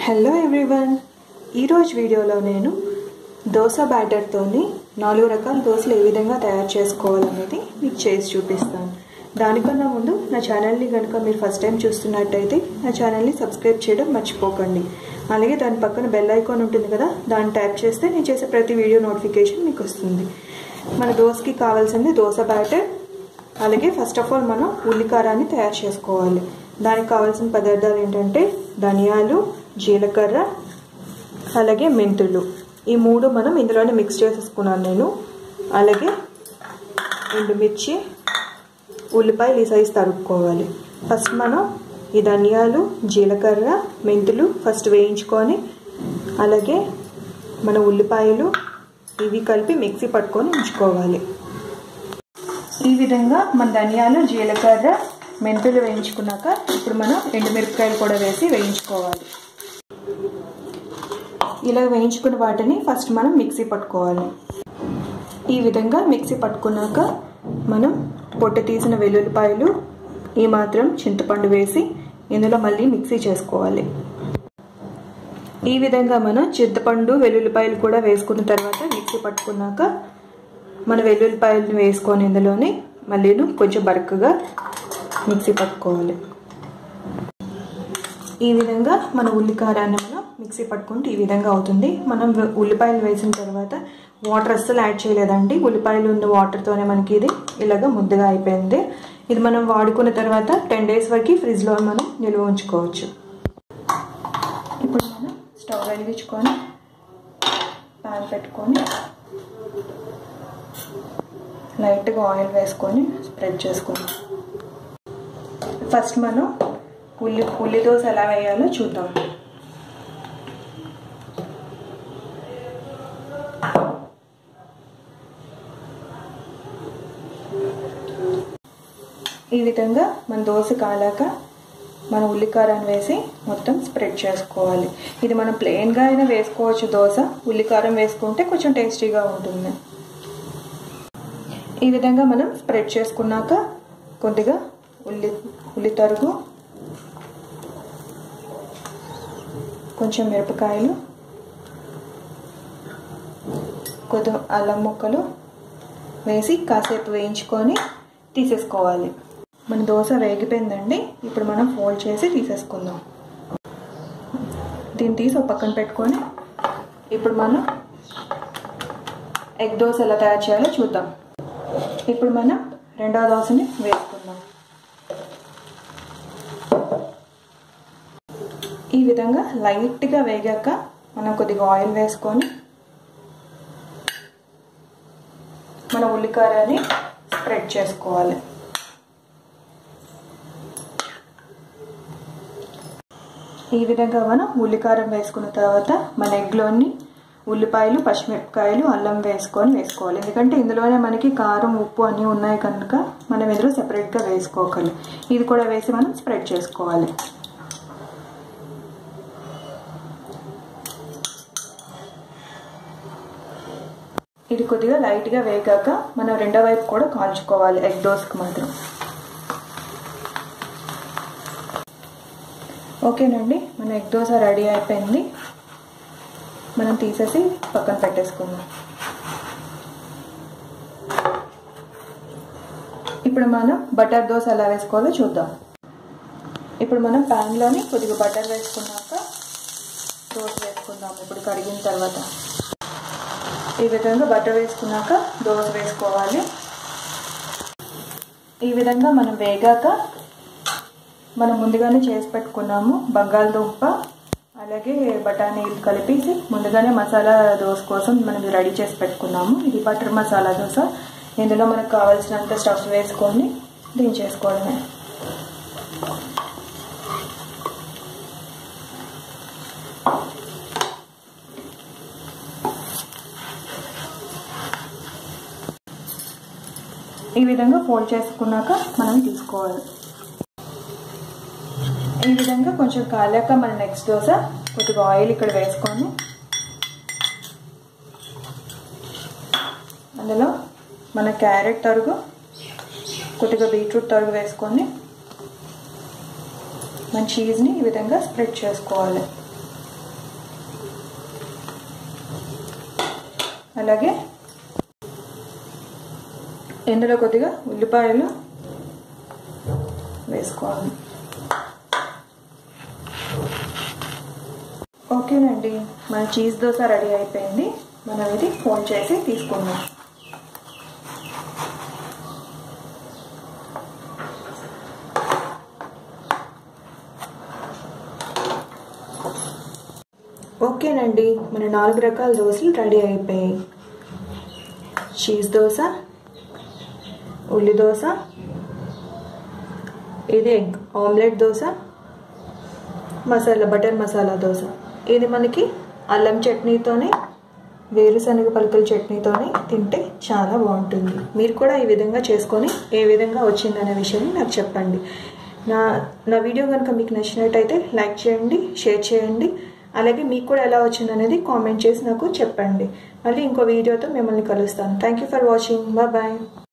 hello everyone ఈరోజు వీడియోలో నేను దోశ బ్యాటర్తోని నాలుగు రకాల దోశలు ఏ విధంగా తయారు చేసుకోవాలనేది మీకు చేసి చూపిస్తాను దానికన్నా ముందు నా ఛానల్ని కనుక మీరు ఫస్ట్ టైం చూస్తున్నట్టయితే నా ఛానల్ని సబ్స్క్రైబ్ చేయడం మర్చిపోకండి అలాగే దాని పక్కన బెల్ ఐకాన్ ఉంటుంది కదా దాన్ని ట్యాప్ చేస్తే నేను చేసే ప్రతి వీడియో నోటిఫికేషన్ మీకు వస్తుంది మన దోశకి కావాల్సింది దోశ బ్యాటర్ అలాగే ఫస్ట్ ఆఫ్ ఆల్ మనం ఉల్లికారాన్ని తయారు చేసుకోవాలి దానికి కావాల్సిన పదార్థాలు ఏంటంటే ధనియాలు జీలకర్ర అలాగే మెంతులు ఈ మూడు మనం ఇందులోనే మిక్స్ చేసేసుకున్నాను నేను అలాగే ఎండుమిర్చి ఉల్లిపాయలు ఈ సైజు తరుక్కోవాలి ఫస్ట్ మనం ఈ ధనియాలు జీలకర్ర మెంతులు ఫస్ట్ వేయించుకొని అలాగే మన ఉల్లిపాయలు ఇవి కలిపి మిక్సీ పట్టుకొని ఉంచుకోవాలి ఈ విధంగా మన ధనియాలు జీలకర్ర మెంతులు వేయించుకున్నాక ఇప్పుడు మనం ఎండుమిరపకాయలు కూడా వేసి వేయించుకోవాలి ఇలా వేయించుకున్న వాటిని ఫస్ట్ మనం మిక్సీ పట్టుకోవాలి ఈ విధంగా మిక్సీ పట్టుకున్నాక మనం పొట్టు తీసిన వెల్లుల్లిపాయలు ఈ మాత్రం చింతపండు వేసి ఇందులో మళ్ళీ మిక్సీ చేసుకోవాలి ఈ విధంగా మనం చింతపండు వెల్లుల్లిపాయలు కూడా వేసుకున్న తర్వాత మిక్సీ పట్టుకున్నాక మన వెల్లుల్లిపాయలను వేసుకొని ఇందులోని మళ్ళీ కొంచెం బరకగా మిక్సీ పట్టుకోవాలి ఈ విధంగా మన ఉల్లికారాన్ని మనం మిక్సీ పట్టుకుంటే ఈ విధంగా అవుతుంది మనం ఉల్లిపాయలు వేసిన తర్వాత వాటర్ అస్సలు యాడ్ చేయలేదండి ఉల్లిపాయలు ఉన్న వాటర్తోనే మనకి ఇది ఇలాగ ముద్దగా అయిపోయింది ఇది మనం వాడుకున్న తర్వాత టెన్ డేస్ వరకు ఫ్రిడ్జ్లో మనం నిల్వ ఉంచుకోవచ్చు ఇప్పుడు మనం స్టవ్ వెలిగించుకొని ప్యాన్ పెట్టుకొని లైట్గా ఆయిల్ వేసుకొని స్ప్రెడ్ చేసుకుందాం ఫస్ట్ మనం ఉల్లి ఉల్లి దోశ ఎలా వేయాలో చూద్దాం ఈ విధంగా మన దోశ కాలాక మన ఉల్లికారాన్ని వేసి మొత్తం స్ప్రెడ్ చేసుకోవాలి ఇది మనం ప్లెయిన్గా అయినా వేసుకోవచ్చు దోశ ఉల్లికారం వేసుకుంటే కొంచెం టేస్టీగా ఉంటుంది ఈ విధంగా మనం స్ప్రెడ్ చేసుకున్నాక కొద్దిగా ఉల్లి ఉల్లి తరుగు కొంచెం మిరపకాయలు కొద్దిగా అల్లం ముక్కలు వేసి కాసేపు వేయించుకొని తీసేసుకోవాలి మన దోశ వేగిపోయిందండి ఇప్పుడు మనం ఫోల్డ్ చేసి తీసేసుకుందాం దీన్ని తీసి ఒక పక్కన పెట్టుకొని ఇప్పుడు మనం ఎగ్ దోశ ఎలా తయారు చేయాలో చూద్దాం ఇప్పుడు మనం రెండవ దోశని వేసుకుందాం ఈ విధంగా లైట్గా వేగాక మనం కొద్దిగా ఆయిల్ వేసుకొని మన ఉల్లికారాన్ని స్ప్రెడ్ చేసుకోవాలి ఈ విధంగా మనం ఉల్లికారం వేసుకున్న తర్వాత మన ఎగ్లోని ఉల్లిపాయలు పచ్చిమిరపకాయలు అల్లం వేసుకొని వేసుకోవాలి ఎందుకంటే ఇందులోనే మనకి కారం ఉప్పు అన్నీ ఉన్నాయి కనుక మనం ఇందులో సెపరేట్గా వేసుకోవాలి ఇది కూడా వేసి మనం స్ప్రెడ్ చేసుకోవాలి ఇది కొద్దిగా లైట్గా వేగాక మనం రెండో వైపు కూడా కాల్చుకోవాలి ఎగ్ దోస్కి మాత్రం ఓకేనండి మన ఎగ్ దోశ రెడీ అయిపోయింది మనం తీసేసి పక్కన పెట్టేసుకుందాం ఇప్పుడు మనం బటర్ దోశ ఎలా వేసుకోవాలో చూద్దాం ఇప్పుడు మనం ప్యాన్లోని కొద్దిగా బటర్ వేసుకున్నాక దోశ వేసుకుందాం ఇప్పుడు కడిగిన తర్వాత ఈ విధంగా బటర్ వేసుకున్నాక దోశ వేసుకోవాలి ఈ విధంగా మనం వేగాక మనం ముందుగానే చేసి పెట్టుకున్నాము బంగాళదుంప అలాగే బఠానీలు కలిపేసి ముందుగానే మసాలా దోశ కోసం మనం రెడీ చేసి పెట్టుకున్నాము ఇది బటర్ మసాలా దోశ ఇందులో మనకు కావాల్సినంత స్టఫ్ వేసుకొని దించేసుకోవడమే ఈ విధంగా ఫోల్డ్ చేసుకున్నాక మనం తీసుకోవాలి ఈ విధంగా కొంచెం కాలాక మన నెక్స్ట్ దోశ కొద్దిగా ఆయిల్ ఇక్కడ వేసుకొని అందులో మన క్యారెట్ తరుగు కొద్దిగా బీట్రూట్ తరుగు వేసుకొని మన చీజ్ని ఈ విధంగా స్ప్రెడ్ చేసుకోవాలి అలాగే ఇందులో కొద్దిగా ఉల్లిపాయలు వేసుకోవాలి ఓకేనండి మన చీజ్ దోశ రెడీ అయిపోయింది మనం ఇది ఫోన్ చేసి తీసుకుందాం ఓకేనండి మన నాలుగు రకాల దోశలు రెడీ అయిపోయాయి చీజ్ దోశ ఉల్లి దోశ ఇది egg omelette dosa masala butter masala dosa ఇది మనకి అల్లం చట్నీతోనే వేరుశనగ పలుకుల చట్నీతోనే తింటే చాలా బాగుంటుంది మీరు కూడా ఈ విధంగా చేసుకొని ఏ విధంగా వచ్చిందనే విషయాన్ని నాకు చెప్పండి నా నా వీడియో కనుక మీకు నచ్చినట్టయితే లైక్ చేయండి షేర్ చేయండి అలాగే మీకు కూడా ఎలా వచ్చిందనేది కామెంట్ చేసి నాకు చెప్పండి మళ్ళీ ఇంకో వీడియోతో మిమ్మల్ని కలుస్తాను thank you for watching bye